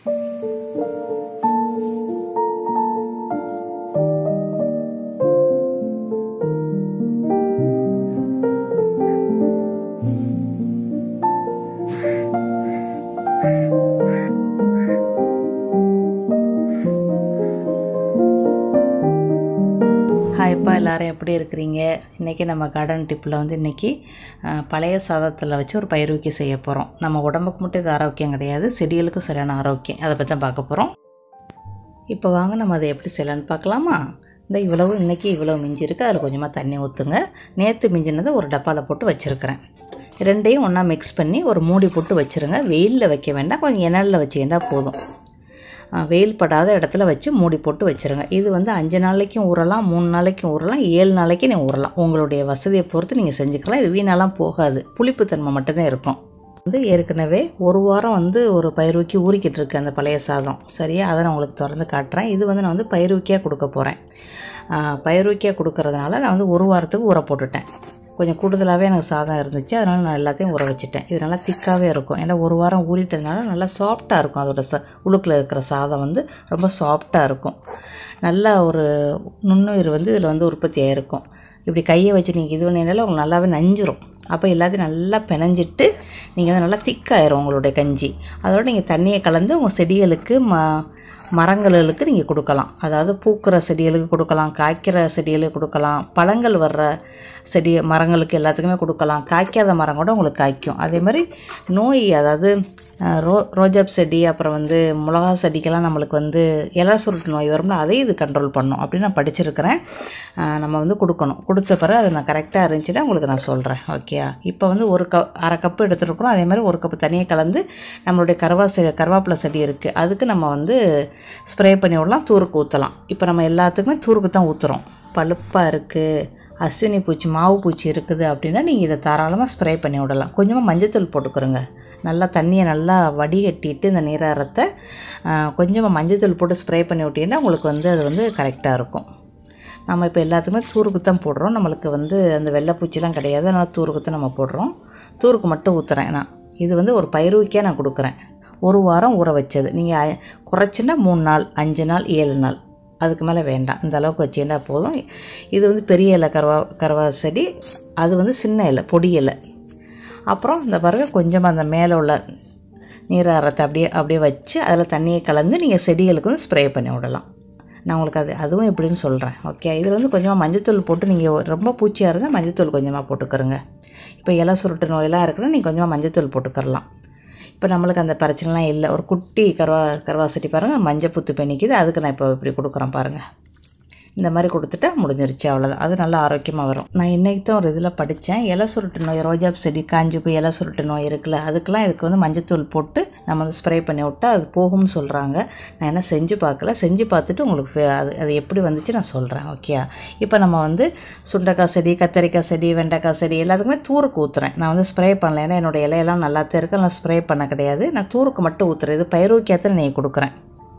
ஹாய்ப்பா எல்லாரும் எப்படி இருக்கிறீங்க இன்றைக்கி நம்ம கார்டன் டிப்பில் வந்து இன்றைக்கி பழைய சாதத்தில் வச்சு ஒரு பயிர்விக்கி செய்ய போகிறோம் நம்ம உடம்புக்கு மட்டும் இது ஆரோக்கியம் கிடையாது செடிகளுக்கும் சரியான ஆரோக்கியம் அதை பற்றி தான் பார்க்க போகிறோம் இப்போ வாங்க நம்ம அதை எப்படி செய்யலான்னு பார்க்கலாமா இந்த இவ்வளவு இன்றைக்கி இவ்வளோ மிஞ்சி இருக்குது அதில் கொஞ்சமாக தண்ணி ஊற்றுங்க நேற்று மிஞ்சினதை ஒரு டப்பாவில் போட்டு வச்சுருக்கிறேன் ரெண்டையும் ஒன்றா மிக்ஸ் பண்ணி ஒரு மூடி போட்டு வச்சுருங்க வெயிலில் வைக்க வேண்டாம் கொஞ்சம் இணலில் வச்சிங்கன்னா போதும் வெயில் படாத இடத்துல வச்சு மூடி போட்டு வச்சுருங்க இது வந்து அஞ்சு நாளைக்கும் ஊறலாம் மூணு நாளைக்கும் ஊறலாம் ஏழு நாளைக்கு நீங்கள் ஊறலாம் உங்களுடைய வசதியை பொறுத்து நீங்கள் செஞ்சுக்கலாம் இது வீணாலாம் போகாது புளிப்புத்தன்மை மட்டும்தான் இருக்கும் வந்து ஏற்கனவே ஒரு வாரம் வந்து ஒரு பயிர்விக்கி ஊறிக்கிட்டு இருக்கு அந்த பழைய சாதம் சரியா அதை நான் உங்களுக்கு திறந்து காட்டுறேன் இது வந்து நான் வந்து பயிர்விக்கியாக கொடுக்க போகிறேன் பயிர்விக்கியாக கொடுக்கறதுனால நான் வந்து ஒரு வாரத்துக்கு ஊற போட்டுட்டேன் கொஞ்சம் கூடுதலாகவே எனக்கு சாதம் இருந்துச்சு அதனால் நான் எல்லாத்தையும் ஊற வச்சுட்டேன் இது நல்லா திக்காகவே இருக்கும் ஏன்னா ஒரு வாரம் ஊறிட்டதுனால நல்லா சாஃப்டாக இருக்கும் அதோட ச உளுக்கில் இருக்கிற சாதம் வந்து ரொம்ப சாஃப்டாக இருக்கும் நல்ல ஒரு நுண்ணுயிர் வந்து இதில் வந்து உற்பத்தி ஆகிருக்கும் இப்படி கையை வச்சு நீங்கள் இது பண்ணினால உங்களுக்கு நல்லாவே நஞ்சிரும் அப்போ எல்லாத்தையும் நல்லா பிணைஞ்சிட்டு நீங்கள் வந்து நல்லா திக்காயிரும் உங்களுடைய கஞ்சி அதோட நீங்கள் தண்ணியை கலந்து உங்கள் செடிகளுக்கு ம மரங்களுக்கு நீங்கள் கொடுக்கலாம் அதாவது பூக்கிற செடிகளுக்கு கொடுக்கலாம் காய்க்கிற செடிகளுக்கு கொடுக்கலாம் பழங்கள் வர்ற செடி மரங்களுக்கு எல்லாத்துக்குமே கொடுக்கலாம் காய்க்காத மரம் கூட உங்களுக்கு காய்க்கும் அதே மாதிரி நோய் அதாவது ரோ ரோஜாப் செடி அப்புறம் வந்து மிளகா செடிக்கெல்லாம் நம்மளுக்கு வந்து இலை சுருட்டு நோய் வரும்னா அதையும் இது கண்ட்ரோல் பண்ணும் அப்படின்னு நான் படிச்சிருக்கிறேன் நம்ம வந்து கொடுக்கணும் கொடுத்த பிறகு அது நான் கரெக்டாக இருந்துச்சுன்னா உங்களுக்கு நான் சொல்கிறேன் ஓகே இப்போ வந்து ஒரு கப் அரை கப்பு எடுத்துருக்குறோம் அதே மாதிரி ஒரு கப்பு தண்ணியை கலந்து நம்மளுடைய கருவா செ கருவேப்பிலை செடி இருக்குது அதுக்கு நம்ம வந்து ஸ்ப்ரே பண்ணி விடலாம் தூருக்கு ஊற்றலாம் இப்போ நம்ம எல்லாத்துக்குமே தூருக்கு தான் ஊற்றுறோம் பழுப்பாக இருக்குது அஸ்வினி பூச்சி மாவு பூச்சி இருக்குது அப்படின்னா நீங்கள் இதை தாராளமாக ஸ்ப்ரே பண்ணி விடலாம் கொஞ்சமாக மஞ்சத்தூள் போட்டுக்கிறோங்க நல்லா தண்ணியை நல்லா வடிகட்டிட்டு இந்த நீராரத்தை கொஞ்சமாக மஞ்சத்தூள் போட்டு ஸ்ப்ரே பண்ணி விட்டீங்கன்னா உங்களுக்கு வந்து அது வந்து கரெக்டாக இருக்கும் நம்ம இப்போ எல்லாத்துக்குமே தூருக்கு தான் போடுறோம் நம்மளுக்கு வந்து அந்த வெள்ளைப்பூச்சிலாம் கிடையாது அதனால் தூருக்கு தான் நம்ம போடுறோம் தூருக்கு மட்டும் ஊற்றுறேன் நான் இது வந்து ஒரு பயிர்விக்கே நான் கொடுக்குறேன் ஒரு வாரம் ஊற வச்சது நீங்கள் குறைச்சின்னா மூணு நாள் அஞ்சு நாள் ஏழு நாள் அதுக்கு மேலே வேண்டாம் இந்த அளவுக்கு வச்சிங்கன்னா போதும் இது வந்து பெரிய இலை கருவா கருவா செடி அது வந்து சின்ன இலை பொடி இலை அப்புறம் இந்த பாருங்க கொஞ்சமாக அந்த மேலே உள்ள நீராரத்தை அப்படியே அப்படியே வச்சு அதில் தண்ணியை கலந்து நீங்கள் செடிகளுக்கு வந்து ஸ்ப்ரே பண்ணி விடலாம் நான் உங்களுக்கு அது அதுவும் எப்படின்னு சொல்கிறேன் ஓகே இதில் வந்து கொஞ்சமாக மஞ்சத்தூள் போட்டு நீங்கள் ரொம்ப பூச்சியாக இருங்க மஞ்சத்தூள் கொஞ்சமாக போட்டுக்கிறங்க இப்போ இலை சுருட்டு நோயெல்லாம் இருக்குன்னா நீங்கள் கொஞ்சமாக மஞ்சத்தூள் போட்டுக்கரலாம் இப்போ நம்மளுக்கு அந்த பிரச்சனைலாம் இல்லை ஒரு குட்டி கருவா கருவா செடி பாருங்கள் மஞ்சள் புத்து பெண்ணிக்குது அதுக்கு நான் இப்போ இப்படி கொடுக்குறேன் பாருங்கள் இந்த மாதிரி கொடுத்துட்டா முடிஞ்சிருச்சு அவ்வளோதான் அது நல்லா ஆரோக்கியமாக வரும் நான் இன்றைக்கி தான் ஒரு இதில் படித்தேன் இலை சுருட்டு நோய் ரோஜாப் செடி காஞ்சி போய் இலை சுருட்டு நோய் இருக்குல்ல அதுக்கெலாம் இதுக்கு வந்து மஞ்சத்தூள் போட்டு நம்ம வந்து ஸ்ப்ரே பண்ணி விட்டால் அது போகும்னு சொல்கிறாங்க நான் என்ன செஞ்சு பார்க்கல செஞ்சு பார்த்துட்டு உங்களுக்கு அது அது எப்படி வந்துச்சு நான் சொல்கிறேன் ஓகே இப்போ நம்ம வந்து சுண்டைக்காய் செடி கத்தரிக்காய் செடி வெண்டைக்காய் செடி எல்லாத்துக்குமே தூருக்கு ஊற்றுறேன் நான் வந்து ஸ்ப்ரே பண்ணல ஏன்னா என்னோடய இலையெல்லாம் நல்லா தான் இருக்குது நான் ஸ்ப்ரே பண்ண கிடையாது நான் தூருக்கு மட்டும் ஊற்றுறேன் இது பயிரோக்கியத்தில் நெய் கொடுக்குறேன்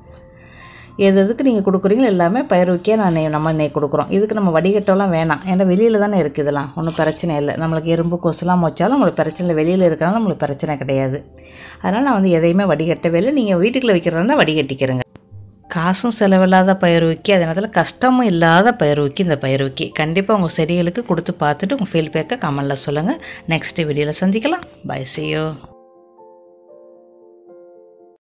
எது எதுக்கு நீங்கள் கொடுக்குறீங்களோ எல்லாமே பயிர்விக்கே நான் நெய் நம்ம நெய் கொடுக்குறோம் இதுக்கு நம்ம வடிகட்டெல்லாம் வேணாம் ஏன்னா வெளியில் தானே இருக்குது இதெல்லாம் ஒன்றும் பிரச்சனை இல்லை நம்மளுக்கு எறும்பு கொசுலாம் வச்சாலும் நம்மளுக்கு பிரச்சனை இல்லை வெளியில் இருக்கிறனால நம்மளுக்கு பிரச்சனை கிடையாது அதனால் நான் வந்து எதையுமே வடிகட்டவே இல்லை நீங்கள் வீட்டுக்குள்ளே வைக்கிறதா இருந்தால் வடிகட்டிக்கிறங்க காசும் செலவில்லாத பயிர்விக்கி அதே நேரத்தில் கஷ்டமும் இல்லாத பயிர்விக்கி இந்த பயிர்விக்கி கண்டிப்பாக உங்கள் செடிகளுக்கு கொடுத்து பார்த்துட்டு உங்கள் ஃபீல்பேக்கை கமெண்டில் சொல்லுங்கள் நெக்ஸ்ட் வீடியோவில் சந்திக்கலாம் பை சியோ